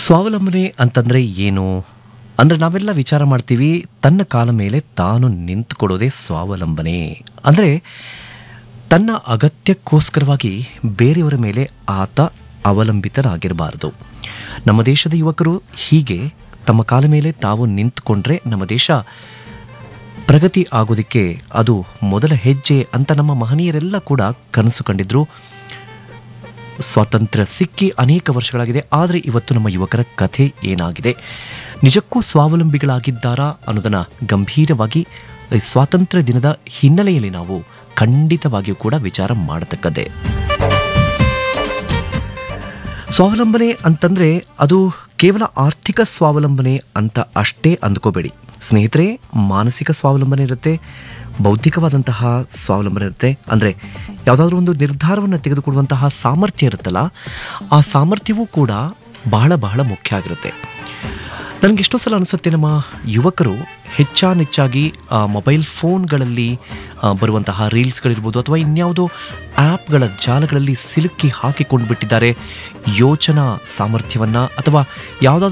ಸ್ವಾವಲಂಬನೆ ಅಂತಂದರೆ ಏನು ಅಂದರೆ ನಾವೆಲ್ಲ ವಿಚಾರ ಮಾಡ್ತೀವಿ ತನ್ನ ಕಾಲ ಮೇಲೆ ತಾನು ನಿಂತುಕೊಡೋದೇ ಸ್ವಾವಲಂಬನೆ ಅಂದರೆ ತನ್ನ ಅಗತ್ಯಕ್ಕೋಸ್ಕರವಾಗಿ ಬೇರೆಯವರ ಮೇಲೆ ಆತ ಅವಲಂಬಿತರಾಗಿರಬಾರದು ನಮ್ಮ ದೇಶದ ಯುವಕರು ಹೀಗೆ ತಮ್ಮ ಕಾಲ ಮೇಲೆ ತಾವು ನಿಂತುಕೊಂಡ್ರೆ ನಮ್ಮ ದೇಶ ಪ್ರಗತಿ ಆಗೋದಕ್ಕೆ ಅದು ಮೊದಲ ಹೆಜ್ಜೆ ಅಂತ ನಮ್ಮ ಮಹನೀಯರೆಲ್ಲ ಕೂಡ ಕನಸು ಕಂಡಿದ್ರು ಸ್ವಾತಂತ್ರ್ಯ ಸಿಕ್ಕಿ ಅನೇಕ ವರ್ಷಗಳಾಗಿದೆ ಆದರೆ ಇವತ್ತು ನಮ್ಮ ಯುವಕರ ಕಥೆ ಏನಾಗಿದೆ ನಿಜಕ್ಕೂ ಸ್ವಾವಲಂಬಿಗಳಾಗಿದ್ದಾರಾ ಅನ್ನೋದನ್ನು ಗಂಭೀರವಾಗಿ ಈ ಸ್ವಾತಂತ್ರ್ಯ ದಿನದ ಹಿನ್ನೆಲೆಯಲ್ಲಿ ನಾವು ಖಂಡಿತವಾಗಿಯೂ ಕೂಡ ವಿಚಾರ ಮಾಡತಕ್ಕದ್ದೇ ಸ್ವಾವಲಂಬನೆ ಅಂತಂದ್ರೆ ಅದು ಕೇವಲ ಆರ್ಥಿಕ ಸ್ವಾವಲಂಬನೆ ಅಂತ ಅಷ್ಟೇ ಅಂದ್ಕೋಬೇಡಿ ಸ್ನೇಹಿತರೆ ಮಾನಸಿಕ ಸ್ವಾವಲಂಬನೆ ಇರುತ್ತೆ ಬೌದ್ಧಿಕವಾದಂತಹ ಸ್ವಾವಲಂಬನೆ ಇರುತ್ತೆ ಅಂದರೆ ಯಾವುದಾದ್ರೂ ಒಂದು ನಿರ್ಧಾರವನ್ನು ತೆಗೆದುಕೊಡುವಂತಹ ಸಾಮರ್ಥ್ಯ ಇರುತ್ತಲ್ಲ ಆ ಸಾಮರ್ಥ್ಯವೂ ಕೂಡ ಬಹಳ ಬಹಳ ಮುಖ್ಯ ಆಗಿರುತ್ತೆ ನನಗೆ ಎಷ್ಟೋ ಸಲ ಅನಿಸುತ್ತೆ ನಮ್ಮ ಯುವಕರು ಹೆಚ್ಚಾನೆಚ್ಚಾಗಿ ಆ, ಮೊಬೈಲ್ ಫೋನ್ಗಳಲ್ಲಿ ಆ, ಬರುವಂತಹ ರೀಲ್ಸ್ಗಳಿರ್ಬೋದು ಅಥವಾ ಇನ್ಯಾವುದೋ ಆ್ಯಪ್ಗಳ ಜಾಲಗಳಲ್ಲಿ ಸಿಲುಕಿ ಹಾಕಿಕೊಂಡು ಬಿಟ್ಟಿದ್ದಾರೆ ಯೋಚನಾ ಸಾಮರ್ಥ್ಯವನ್ನು ಅಥವಾ ಯಾವುದಾದ್ರೂ